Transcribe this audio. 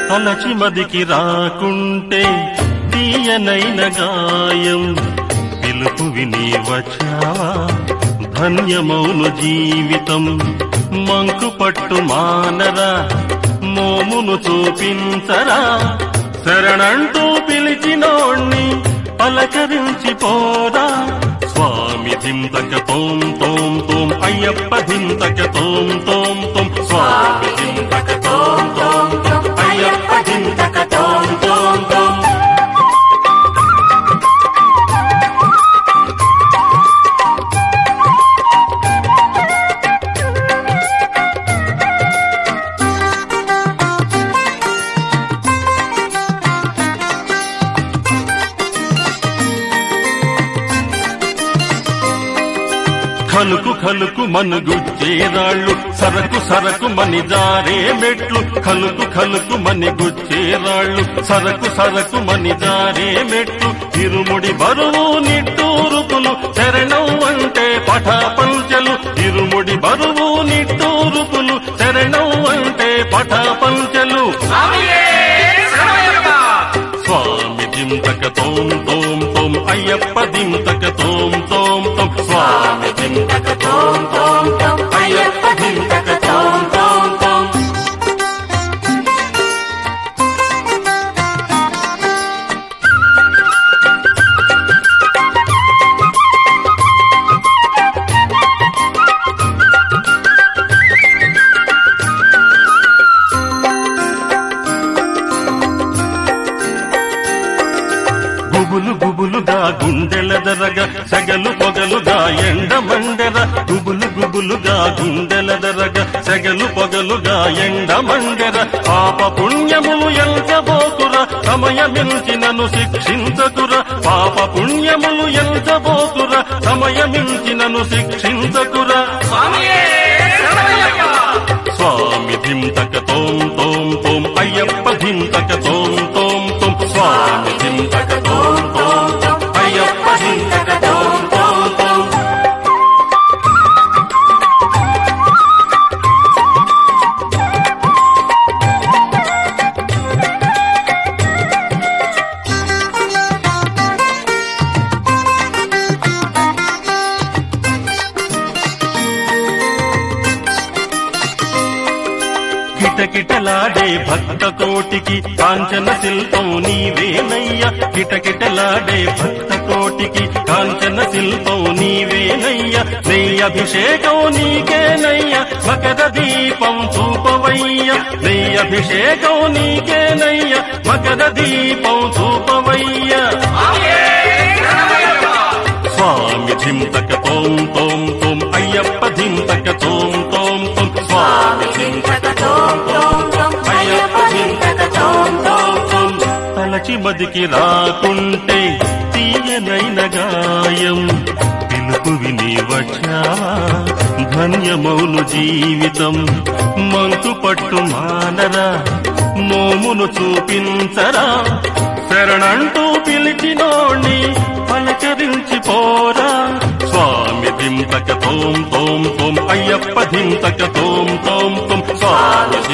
తలచి మదికి రాకుంటే తీయనైన గాయం పిలుపు విని వచ్చావా ధన్యమౌను జీవితం మంకు పట్టు మానరా మోమును చూపించరా శరణంటూ పిలిచినోణ్ణి పలకరించి పోరా స్వామి ధింతక తోం తోం తోం అయ్యప్ప ధింతక తోం తోం తోం స్వామి ధింతక తోం తోం తోం అయ్యప్ప ధింతక తోం తోం తోం ఖలుకు ఖలుకు మనుగుచ్చే రాళ్ళు సరకు సరకు మని జారే మెట్లు ఖలుకు ఖలుకు మని గుచ్చే రాళ్ళు సరకు సరకు మని జారే మెట్లు ఇరుముడి బరువు నిట్టూరుపులు శరణం అంటే పఠ పంచలు ఇరుముడి బరువు నిట్టూరుపులు శరణం అంటే పఠ పంచలు స్వామియే శరణమయ్యప్ప స్వామి దింతక తోం తోం తోం అయ్యప్ప దింతక తోం తోం తోం స్వామి దింతక తోం తోం తోం అయ్యప్ప దింతక తోం తోం తోం గుబులు గుబులుగా గుండెల దరగ సగలు పొగలుగా ఎండ మండెర గుబులు గుబులుగా గుండెల దరగ సగలు పొగలుగా ఎండ మండెర పాప పుణ్యములు ఎంచబోకుర సమయమించి నన్ను శిక్షించకుర పాప పుణ్యములు ఎంచబోకుర సమయమించి నన్ను శిక్షించకుర స్వామియే శరణమయ్యప్ప స్వామి ధింతక తోం తోం తోం అయ్యప్ప ధింతక తోం తోం తోం స్వామి ధింతక తోం తోం తోం అయ్యప్ప ధింతక తోం తోం తోం కిటకిటలాడే భక్త కోటికి కాంచన శిల్పం నీవేనయ్య కిటకిటలాడే భక్త కోటికి కాంచన శిల్పం నీవేనయ్య నెయ్య అభిషేకం నీకేనయ్య మకర దీపం చూపవయ్య నెయ్య అభిషేకం నీకేనయ్య మకర దీపం చూపవయ్య స్వామియే శరణమయ్యప్ప స్వామి ధింతక తోం తోం తోం అయ్యప్ప ధింతక తోం తోం తోం స్వామి ధింతక తోం తోం తోం అయ్యప్ప ధింతక తోం తోం తోం తలచి మదికి రాకుంటే తీయనైన గాయం పిలుపు విని వచ్చావా ధన్యమౌను జీవితం మంకు పట్టు మానరా మోమును చూపించరా శరణంటూ పిలిచినోణ్ణి పలకరించి పోరా స్వామి ధింతక తోం తోం తోం అయ్యప్ప ధింతక తోం తోం తోం స్వామి